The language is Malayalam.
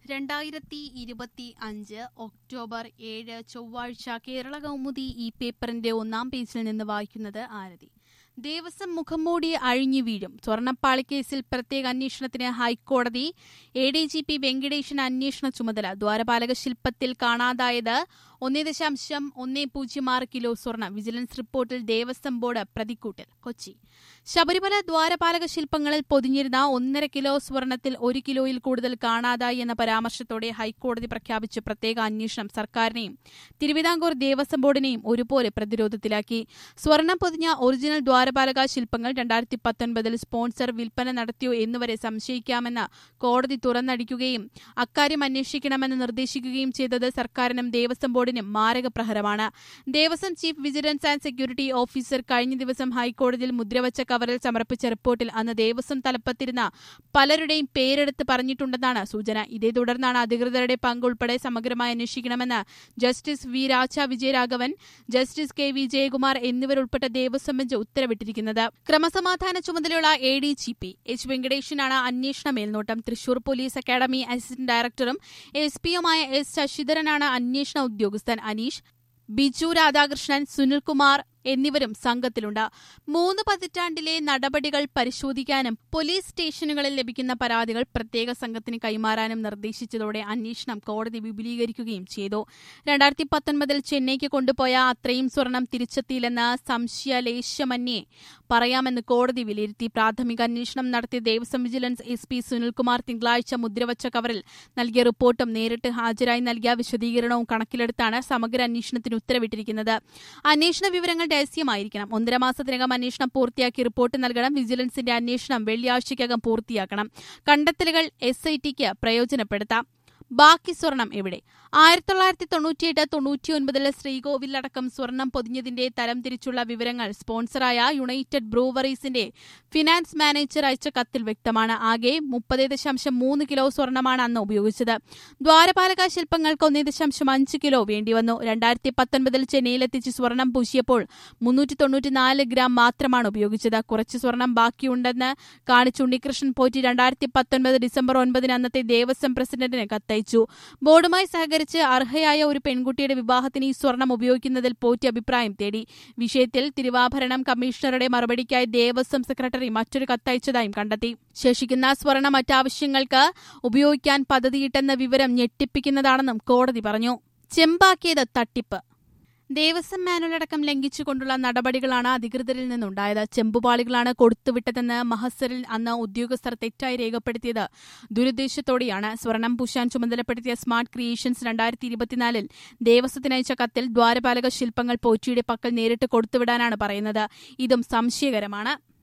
രണ്ടായിരത്തി ഇരുപത്തി അഞ്ച് ഒക്ടോബർ ഏഴ് ചൊവ്വാഴ്ച കേരള കൗമുദി ഈ പേപ്പറിന്റെ ഒന്നാം പേജിൽ നിന്ന് വായിക്കുന്നത് ആരതി ദേവസ്വം മുഖംമൂടി അഴിഞ്ഞു വീഴും സ്വർണ്ണപ്പാളിക്കേസിൽ പ്രത്യേക അന്വേഷണത്തിന് ഹൈക്കോടതി A D G P Venkatesan അന്വേഷണ ചുമതല ദ്വാരപാലക ശില്പത്തിൽ കാണാതായത് ഒന്നേ ദശാംശം ഒന്നേ പൂജ്യം ആറ് കിലോ സ്വർണം വിജിലൻസ് റിപ്പോർട്ടിൽ ദേവസ്വം ബോർഡ് പ്രതിക്കൂട്ടിൽ കൊച്ചി ശബരിമല ദ്വാരപാലക ശില്പങ്ങളിൽ പൊതിഞ്ഞിരുന്ന ഒന്നര കിലോ സ്വർണത്തിൽ ഒരു കിലോയിൽ കൂടുതൽ കാണാതായി എന്ന പരാമർശത്തോടെ ഹൈക്കോടതി പ്രഖ്യാപിച്ച പ്രത്യേക അന്വേഷണം സർക്കാരിനെയും തിരുവിതാംകൂർ ദേവസ്വം ബോർഡിനെയും ഒരുപോലെ പ്രതിരോധത്തിലാക്കി സ്വർണം പൊതിഞ്ഞ ഒറിജിനൽ ദ്വാരപാലക ശില്പങ്ങൾ രണ്ടായിരത്തി പത്തൊൻപതിൽ സ്പോൺസർ വിൽപ്പന നടത്തിയോ എന്നുവരെ സംശയിക്കാമെന്ന് കോടതി തുറന്നടിക്കുകയും അക്കാര്യം അന്വേഷിക്കണമെന്ന് നിർദ്ദേശിക്കുകയും ചെയ്തത് സർക്കാരിനും ദേവസ്വം ബോർഡിനും മാരക പ്രഹരമാണ് Devaswom chief vigilance and security officer കഴിഞ്ഞ ദിവസം ഹൈക്കോടതിയിൽ മുദ്രവച്ച കവറിൽ സമർപ്പിച്ച റിപ്പോർട്ടിൽ അന്ന് ദേവസ്വം തലപ്പത്തിരുന്ന പലരുടെയും പേരെടുത്ത് പറഞ്ഞിട്ടുണ്ടെന്നാണ് സൂചന ഇതേ തുടർന്നാണ് അധികൃതരുടെ പങ്ക് ഉൾപ്പെടെ സമഗ്രമായി അന്വേഷിക്കണമെന്ന് justice V Raja Vijayaraghavan justice K V Jayakumar എന്നിവരുൾപ്പെട്ട ദേവസ്വം ബെഞ്ച് ഉത്തരവിട്ടിരിക്കുന്നത് ക്രമസമാധാന ചുമതലയുള്ള A D G P H വെങ്കടേഷനാണ് അന്വേഷണ മേൽനോട്ടം തൃശൂർ പോലീസ് അക്കാദമി അസിസ്റ്റന്റ് ഡയറക്ടറും എസ് പിയുമായ എസ് ശശിധരനാണ് അന്വേഷണ ഉദ്യോഗസ്ഥൻ അനീഷ് ബിജു രാധാകൃഷ്ണൻ സുനിൽകുമാർ എന്നിവരും സംഘത്തിലുണ്ട് മൂന്ന് പതിറ്റാണ്ടിലെ നടപടികൾ പരിശോധിക്കാനും പോലീസ് സ്റ്റേഷനുകളിൽ ലഭിക്കുന്ന പരാതികൾ പ്രത്യേക സംഘത്തിന് കൈമാറാനും നിർദ്ദേശിച്ചതോടെ അന്വേഷണം കോടതി വിപുലീകരിക്കുകയും ചെയ്തു രണ്ടായിരത്തി പത്തൊൻപതിൽ ചെന്നൈക്ക് കൊണ്ടുപോയ അത്രയും സ്വർണം തിരിച്ചെത്തിയില്ലെന്ന് സംശയലേശമന്യേ പറയാമെന്ന് കോടതി വിലയിരുത്തി പ്രാഥമിക അന്വേഷണം നടത്തിയ Devaswom vigilance S P Sunilkumar തിങ്കളാഴ്ച മുദ്രവച്ച കവറിൽ നൽകിയ റിപ്പോർട്ടും നേരിട്ട് ഹാജരായി നൽകിയ വിശദീകരണവും കണക്കിലെടുത്താണ് സമഗ്ര അന്വേഷണത്തിന് ഉത്തരവിട്ടിരിക്കുന്നത് അന്വേഷണ വിവരങ്ങൾ രഹസ്യമായിരിക്കണം ഒന്നര മാസത്തിനകം അന്വേഷണം പൂർത്തിയാക്കി റിപ്പോർട്ട് നൽകണം വിജിലൻസിന്റെ അന്വേഷണം വെള്ളിയാഴ്ചയ്ക്കകം പൂർത്തിയാക്കണം കണ്ടെത്തലുകൾ എസ് ഐ ടിക്ക് പ്രയോജനപ്പെടുത്താം ബാക്കി സ്വർണം എവിടെ ആയിരത്തി തൊള്ളായിരത്തി തൊണ്ണൂറ്റിയെട്ട് തൊണ്ണൂറ്റിയൊൻപതിലെ ശ്രീകോവിലടക്കം സ്വർണം പൊതിഞ്ഞതിന്റെ തരം തിരിച്ചുള്ള വിവരങ്ങൾ സ്പോൺസറായ യുണൈറ്റഡ് ബ്രൂവറീസിന്റെ ഫിനാൻസ് മാനേജർ അയച്ച കത്തിൽ വ്യക്തമാണ് ആകെ മുപ്പത് ദശാംശം മൂന്ന് കിലോ സ്വർണമാണ് അന്ന് ഉപയോഗിച്ചത് ദ്വാരപാലക ശില്പങ്ങൾക്ക് ഒന്നേ ദശാംശം അഞ്ച് കിലോ വേണ്ടിവന്നു രണ്ടായിരത്തി പത്തൊൻപതിൽ ചെന്നൈയിലെത്തിച്ച് സ്വർണം പൂശിയപ്പോൾ മുന്നൂറ്റി തൊണ്ണൂറ്റിനാല് ഗ്രാം മാത്രമാണ് ഉപയോഗിച്ചത് കുറച്ച് സ്വർണം ബാക്കിയുണ്ടെന്ന് കാണിച്ച് ഉണ്ണികൃഷ്ണൻ പോറ്റി രണ്ടായിരത്തി പത്തൊൻപത് ഡിസംബർ ഒൻപതിന് അന്നത്തെ ദേവസ്വം പ്രസിഡന്റിന് കത്തയച്ചു ബോർഡുമായി സഹകരിച്ച് അർഹയായ ഒരു പെൺകുട്ടിയുടെ വിവാഹത്തിന് ഈ സ്വർണം ഉപയോഗിക്കുന്നതിൽ പോറ്റി അഭിപ്രായം തേടി വിഷയത്തിൽ തിരുവാഭരണം കമ്മീഷണറുടെ മറുപടിക്കായി ദേവസ്വം സെക്രട്ടറി മറ്റൊരു കത്തയച്ചതായും കണ്ടെത്തി ശേഷിക്കുന്ന സ്വർണം മറ്റാവശ്യങ്ങൾക്ക് ഉപയോഗിക്കാൻ പദ്ധതിയിട്ടെന്ന വിവരം ഞെട്ടിപ്പിക്കുന്നതാണെന്നും കോടതി പറഞ്ഞു ചെമ്പാക്കിയത് തട്ടിപ്പ് ദേവസ്വം മാനുവലടക്കം ലംഘിച്ചുകൊണ്ടുള്ള നടപടികളാണ് അധികൃതരിൽ നിന്നുണ്ടായത് ചെമ്പുപാളികളാണ് കൊടുത്തുവിട്ടതെന്ന് മഹസറിൽ അന്ന് ഉദ്യോഗസ്ഥർ തെറ്റായി രേഖപ്പെടുത്തിയത് ദുരുദ്ദേശത്തോടെയാണ് സ്വർണം പൂശാൻ ചുമതലപ്പെടുത്തിയ സ്മാർട്ട് ക്രിയേഷൻസ് രണ്ടായിരത്തി ഇരുപത്തിനാലിൽ ദേവസ്വത്തിനയച്ച കത്തിൽ ദ്വാരപാലക ശില്പങ്ങൾ പോറ്റിയുടെ പക്കൽ നേരിട്ട് കൊടുത്തുവിടാനാണ് പറയുന്നത് ഇതും സംശയകരമാണ്